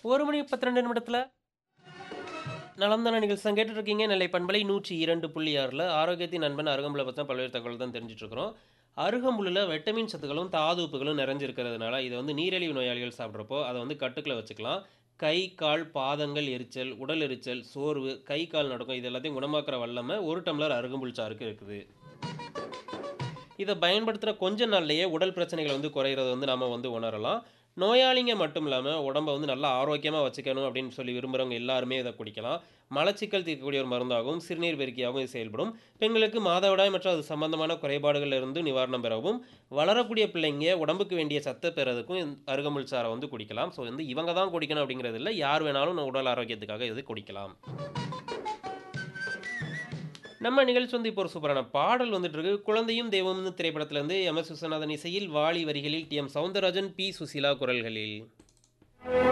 ஒரு மணி பத்திரெண்டு நிமிடத்தில் நலம்தான நிகழ்ச்சி கேட்டுட்டு இருக்கீங்க நெல்லை பண்பலை நூற்றி இரண்டு புள்ளி ஆறில் ஆரோக்கியத்தின் நண்பன் அருகம்புல பற்றின பல்வேறு தகவல் தான் தெரிஞ்சுட்டு இருக்கிறோம் அருகம்புல்லில் விட்டமின் சத்துக்களும் தாது உப்புகளும் நிறைஞ்சிருக்கிறதுனால இதை வந்து நீரிழிவு நோயாளிகள் சாப்பிட்றப்போ அதை வந்து கட்டுக்குள்ள வச்சுக்கலாம் கை கால் பாதங்கள் எரிச்சல் உடல் எரிச்சல் சோர்வு கை கால் நடுக்கம் இது எல்லாத்தையும் குணமாக்குற வல்லமை ஒரு டம்ளர் அருகம்புல் சாருக்கு இருக்குது இதை பயன்படுத்துகிற கொஞ்ச நாள்லயே உடல் பிரச்சனைகள் வந்து குறையிறது வந்து நாம் வந்து உணரலாம் நோயாளிங்க மட்டும் இல்லாமல் உடம்பை வந்து நல்லா ஆரோக்கியமாக வச்சுக்கணும் அப்படின்னு சொல்லி விரும்புகிறவங்க எல்லாருமே இதை குடிக்கலாம் மலச்சிக்கல் தீர்க்கக்கூடிய ஒரு மருந்தாகவும் சிறுநீர் பெருக்கியாகவும் இது செயல்படும் பெண்களுக்கு மாதவிடாய் மற்றும் அது சம்பந்தமான குறைபாடுகள்ல இருந்து நிவாரணம் பெறவும் வளரக்கூடிய பிள்ளைங்க உடம்புக்கு வேண்டிய சத்தை பெறதுக்கும் இந்த அருகம்புல் சாறை வந்து குடிக்கலாம் ஸோ வந்து இவங்க தான் குடிக்கணும் அப்படிங்கிறது இல்லை யார் வேணாலும் உடல் ஆரோக்கியத்துக்காக இது குடிக்கலாம் நம்ம நிகழ்ச்சி வந்து இப்போ ஒரு சூப்பரான பாடல் வந்துட்டு இருக்கு குழந்தையும் தெய்வம்னு திரைப்படத்திலேருந்து எம் எஸ் விஸ்வநாதன் இசையில் வாலி வரிகளில் T M Soundararajan P Susheela குரல்களில்